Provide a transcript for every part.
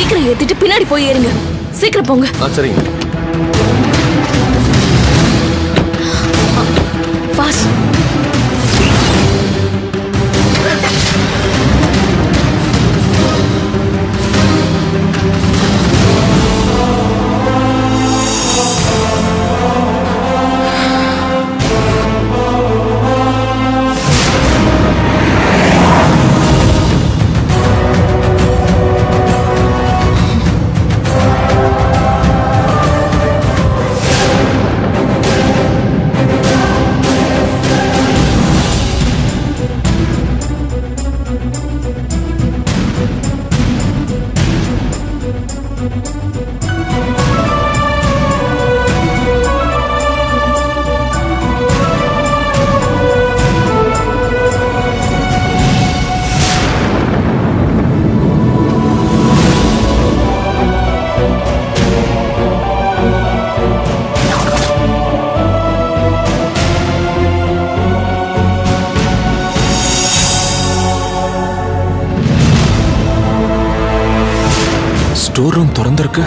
சீக்கிரம் ஏத்திட்டு பின்னாடி போய் ஏறுங்க சீக்கிரம் போங்க ஆ சரிங்க ஃபாஸ்ட் ஸ்டோர் ரூம் திறந்திருக்கு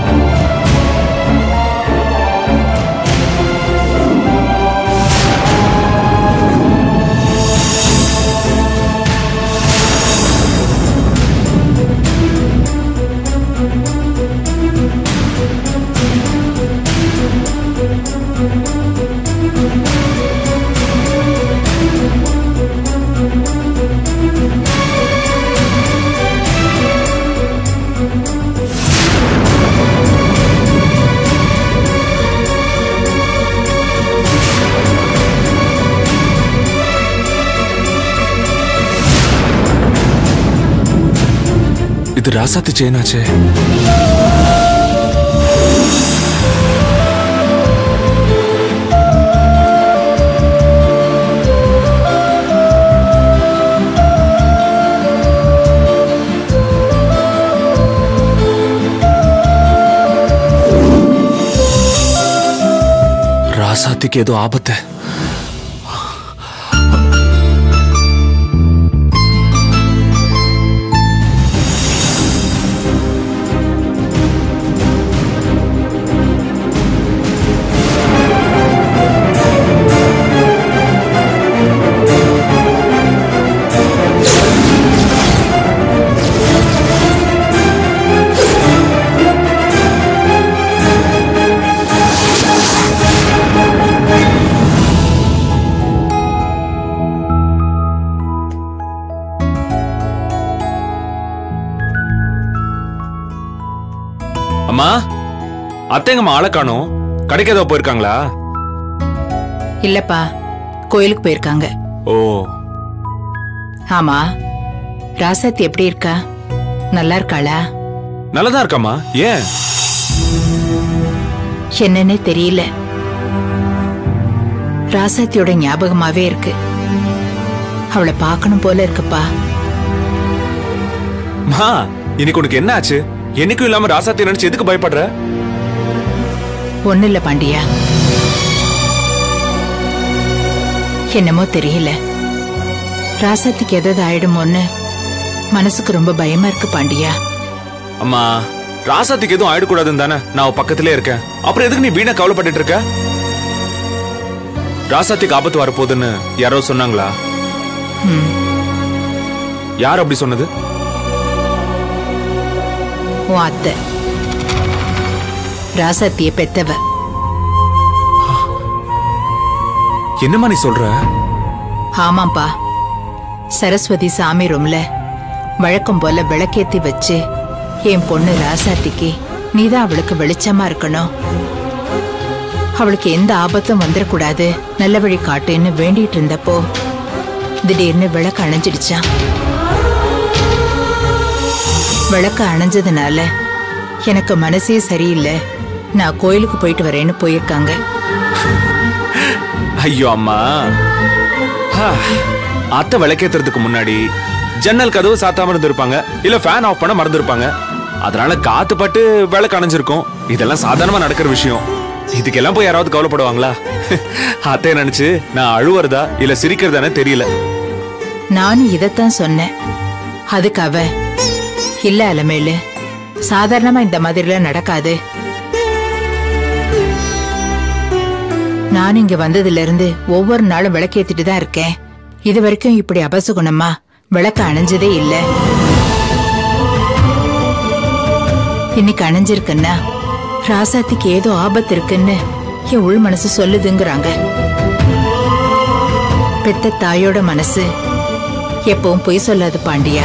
இது ராசாத்தி செயினாச்சே ராசாத்திக்கு ஏதோ ஆபத்து அம்மா அத்தைங்கம்மா ஆளை காணோம் கடைக்கு ஏதோ போயிருக்காங்களா இல்லப்பா கோயிலுக்கு போயிருக்காங்க ஓ ஆமா ராசாத்தி எப்படி இருக்கா நல்லா இருக்காளா நல்லதா இருக்காம்மா ஏன் என்னன்னே தெரியல ராசாத்தியோட ஞாபகமாவே இருக்கு அவளை பார்க்கணும் போல இருக்குப்பா மா இன்னைக்கு உனக்கு என்ன ஆச்சு என்னைக்கும் இல்லாம ராசாத்தி நினைச்சு எதுக்கு பயப்படுற ஒண்ணு இல்ல பாண்டியா என்னமோ தெரியல ராசாத்திக்கு எதாவது ஆயிடுமோன்னு மனசுக்கு ரொம்ப பயமா இருக்கு பாண்டியா அம்மா ராசாத்திக்கு எதுவும் ஆயிடக்கூடாதுன்னு தானே நான் அவ பக்கத்திலே இருக்கேன் அப்புறம் எதுக்கு நீ வீணா கவலைப்பட்டுட்டு இருக்க ராசாத்திக்கு ஆபத்து வரப்போகுதுன்னு யாரோ சொன்னாங்களா ம், யார் அப்படி சொன்னது உன் அத்தை ராசாத்திய பெத்தவ என்னம்மா நீ சொல்ற ஆமாப்பா சரஸ்வதி சாமி ரூம்ல வழக்கம் போல விளக்கேத்தி வச்சு என் பொண்ணு ராசாத்திக்கு நீதான் அவளுக்கு வெளிச்சமா இருக்கணும் அவளுக்கு எந்த ஆபத்தும் வந்துடக்கூடாது நல்ல வழி காட்டுன்னு வேண்டிட்டு இருந்தப்போ திடீர்னு விளக்கு அணைஞ்சிடுச்சான் விளக்கு அணைஞ்சதுனால எனக்கு மனசே சரியில்லை நான் கோயிலுக்கு போயிட்டு வரேன்னு போயிருக்காங்க ஐயோ அம்மா ஹா, அத்தை விளக்கேத்துறதுக்கு முன்னாடி ஜன்னல் கதவு சாத்தாம இருந்திருப்பாங்க இல்ல ஃபேன் ஆஃப் பண்ண மறந்துருப்பாங்க அதனால காத்து பட்டு விளக்கு அணைஞ்சிருக்கும் இதெல்லாம் சாதாரணமா நடக்கிற விஷயம் இதுக்கெல்லாம் போய் யாராவது கவலைப்படுவாங்களா அத்தைய நினைச்சு நான் அழுவுறதா இல்ல சிரிக்கிறதானே தெரியல நானும் இதைத்தான் சொன்னேன் அதுக்கு அவ இல்ல அலமேலு சாதாரணமா இந்த மாதிரிலாம் நடக்காது நான் இங்க வந்ததுல இருந்து ஒவ்வொரு நாளும் விளக்கேத்திட்டு தான் இருக்கேன் இது வரைக்கும் இப்படி அபசகுணமா விளக்கு அணைஞ்சதே இல்ல இன்னைக்கு அணைஞ்சிருக்குன்னா ராசாத்திக்கு ஏதோ ஆபத்து இருக்குன்னு என் உள் மனசு சொல்லுதுங்கிறாங்க பெத்த தாயோட மனசு எப்பவும் பொய் சொல்லாது பாண்டியா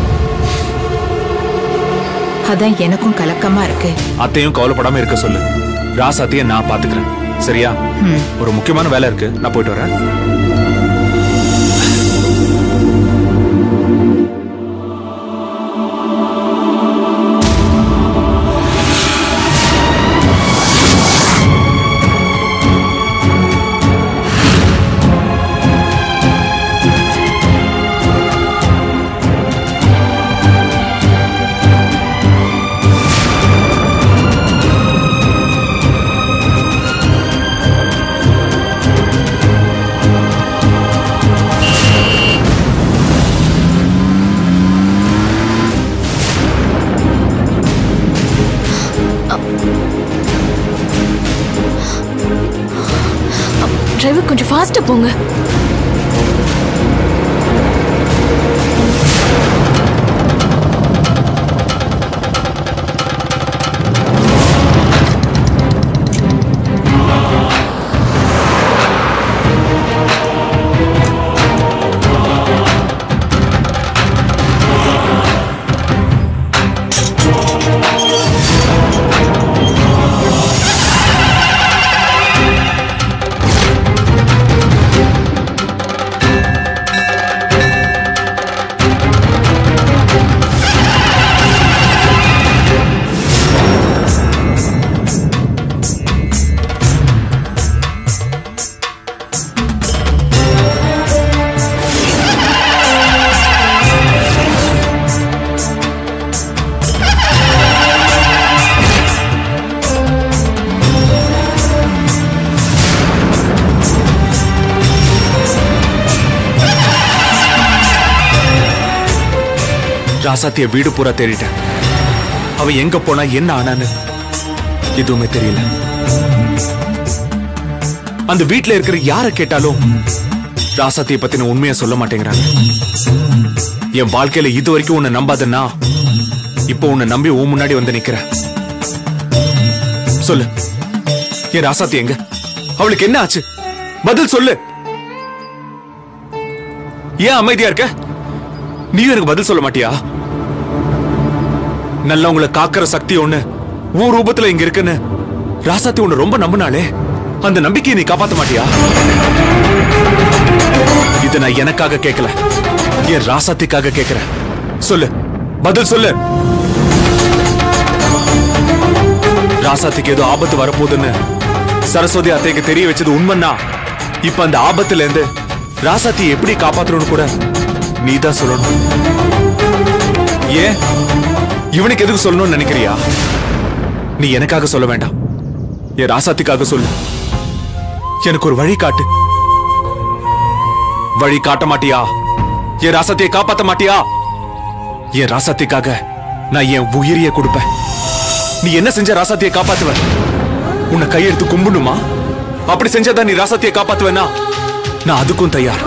அதான் எனக்கும் கலக்கமா இருக்கு அத்தையும் கவலைப்படாம இருக்க சொல்லு ராசாத்திய நான் பாத்துக்கிறேன் சரியா ம். ஒரு முக்கியமான வேலை இருக்கு நான் போயிட்டு வரேன் டிரைவர் கொஞ்சம் ஃபாஸ்டா போங்க ராசாத்திய வீடு பூரா தேடிட்டேன் அவ எங்க போனா என்ன ஆனான்னு எதுவுமே தெரியல அந்த வீட்ல இருக்கிற யார கேட்டாலும் ராசாத்திய பத்தின உண்மையை சொல்ல மாட்டேங்கிறாங்க என் வாழ்க்கையில இது வரைக்கும் உன்னை நம்பாதன்னா இப்போ உன்னை நம்பி உன் முன்னாடி வந்து நிக்கிறேன் சொல்லு என் ராசாத்தி எங்க அவளுக்கு என்ன ஆச்சு பதில் சொல்லு ஏன் அமைதியா இருக்க நீயும் எனக்கு பதில் சொல்ல மாட்டியா நல்லவங்களை காக்கிற சக்தி ஒண்ணு உன் ரூபத்துல இங்க இருக்குன்னு ராசாத்தி உன்னை ரொம்ப நம்பினாலே அந்த நம்பிக்கையை நீ காப்பாத்த மாட்டியா இத நான் எனக்காக கேட்கல என் ராசாத்திக்காக கேட்கிறேன் சொல்லு பதில் சொல்லு ராசாத்திக்கு ஏதோ ஆபத்து வரப்போகுதுன்னு சரஸ்வதி அத்தைக்கு தெரிய வச்சது உண்மைன்னா இப்ப அந்த ஆபத்துல இருந்து ராசாத்தியை எப்படி காப்பாத்தணும்னு கூட நீதான் சொல்லணும் ஏன் இவனுக்கு எதுக்கு சொல்லணும்னு நினைக்கிறியா நீ எனக்காக சொல்ல வேண்டாம் என் ராசாத்திக்காக சொல்லு எனக்கு ஒரு வழி காட்டு வழி காட்ட மாட்டியா என் ராசாத்தியை காப்பாத்த மாட்டியா என் ராசாத்திக்காக நான் என் உயிரியை கொடுப்பேன் நீ என்ன செஞ்ச ராசாத்தியை காப்பாத்துவ உன்னை கையெடுத்து கும்பிடணுமா அப்படி செஞ்சாதான் நீ ராசாத்தியை காப்பாத்துவேனா நான் அதுக்கும் தயார்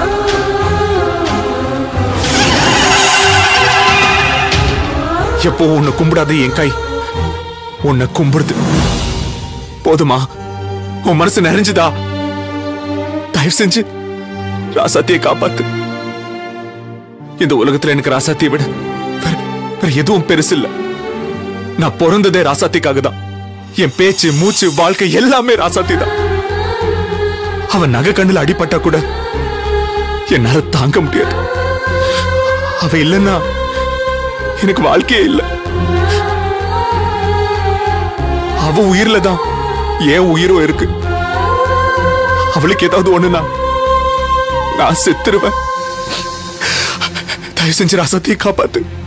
எப்போ உன்னை கும்பிடாத என் கை உன்னை கும்பிடுது போதுமா உன் மனசு நிறைஞ்சுதா தயவு செஞ்சு ராசாத்தியை காப்பாத்து இந்த உலகத்துல எனக்கு ராசாத்தியை விட வேற வேற எதுவும் பெருசு இல்ல நான் பிறந்ததே ராசாத்திக்காக தான் என் பேச்சு மூச்சு வாழ்க்கை எல்லாமே ராசாத்தி தான் அவன் நகை கண்ணுல அடிபட்டா கூட என்னால தாங்க முடியாது அவ இல்லைன்னா எனக்கு வாழ்க்கையே இல்ல அவ உயிர்ல தான் என் உயிரும் இருக்கு அவளுக்கு ஏதாவது ஒண்ணுனா நான் செத்துருவேன் தயவு செஞ்சு ராசாத்தியை காப்பாத்து